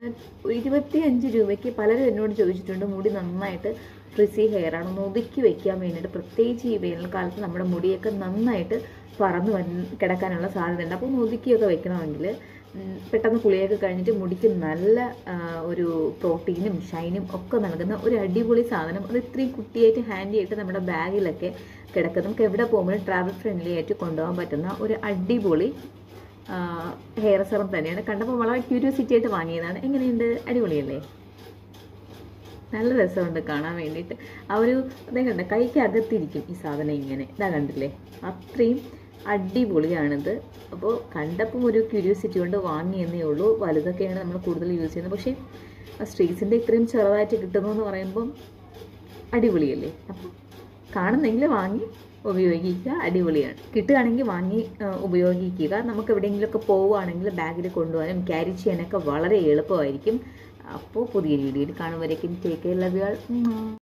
ഇരുപത്തി അഞ്ച് രൂപയ്ക്ക് പലരും എന്നോട് ചോദിച്ചിട്ടുണ്ട് മുടി നന്നായിട്ട് ഫ്രിസി ഹെയർ ആണ് ഒന്ന് ഒതുക്കി വെക്കാൻ വേണ്ടിയിട്ട് പ്രത്യേകിച്ച് ഈ വേനൽക്കാലത്ത് നമ്മുടെ മുടിയൊക്കെ നന്നായിട്ട് പറന്ന് വന്ന് കിടക്കാനുള്ള സാധ്യതയുണ്ട് അപ്പോൾ ഒന്ന് ഒതുക്കിയൊക്കെ വെക്കണമെങ്കിൽ ഉം, പെട്ടെന്ന് കുളിയൊക്കെ കഴിഞ്ഞിട്ട് മുടിക്ക് നല്ല ആ, ഒരു പ്രോട്ടീനും ഷൈനും ഒക്കെ നൽകുന്ന ഒരു അടിപൊളി സാധനം അത് ഇത്രയും കുട്ടിയായിട്ട് ഹാൻഡി ആയിട്ട് നമ്മുടെ ബാഗിലൊക്കെ കിടക്കും നമുക്ക് എവിടെ പോകുമ്പോഴും ട്രാവൽ ഫ്രണ്ട്ലി ആയിട്ട് കൊണ്ടുപോകാൻ പറ്റുന്ന ഒരു അടിപൊളി ഹെയർ സെറം തന്നെയാണ് കണ്ടപ്പോൾ വളരെ ക്യൂരിയോസിറ്റി ആയിട്ട് വാങ്ങിയതാണ് എങ്ങനെയുണ്ട് അടിപൊളിയല്ലേ നല്ല രസമുണ്ട് കാണാൻ വേണ്ടിയിട്ട് ആ ഒരു ഇതേ കണ്ട കൈക്ക് അകത്തിരിക്കും ഈ സാധനം ഇങ്ങനെ ഇതാ കണ്ടില്ലേ അത്രയും അടിപൊളിയാണിത് അപ്പോൾ കണ്ടപ്പം ഒരു ക്യൂരിയോസിറ്റി കൊണ്ട് വാങ്ങിയെന്നേ ഉള്ളൂ വലുതൊക്കെയാണ് നമ്മൾ കൂടുതൽ യൂസ് ചെയ്യുന്നത് പക്ഷേ സ്ട്രീറ്റ്സിൻ്റെ ഇത്രയും ചെറുതായിട്ട് കിട്ടുന്നു എന്ന് പറയുമ്പം അടിപൊളിയല്ലേ അപ്പം കാണുന്നെങ്കിൽ വാങ്ങി ഉപയോഗിക്കുക അടിപൊളിയാണ് കിട്ടുകയാണെങ്കിൽ വാങ്ങി ആ, ഉപയോഗിക്കുക നമുക്ക് എവിടെയെങ്കിലുമൊക്കെ പോവുകയാണെങ്കിൽ ബാഗിൽ കൊണ്ടുപോകാനും ക്യാരി ചെയ്യാനൊക്കെ വളരെ എളുപ്പമായിരിക്കും അപ്പോൾ പുതിയ വീഡിയോയിൽ കാണുമ്പോഴേക്കും take care love you all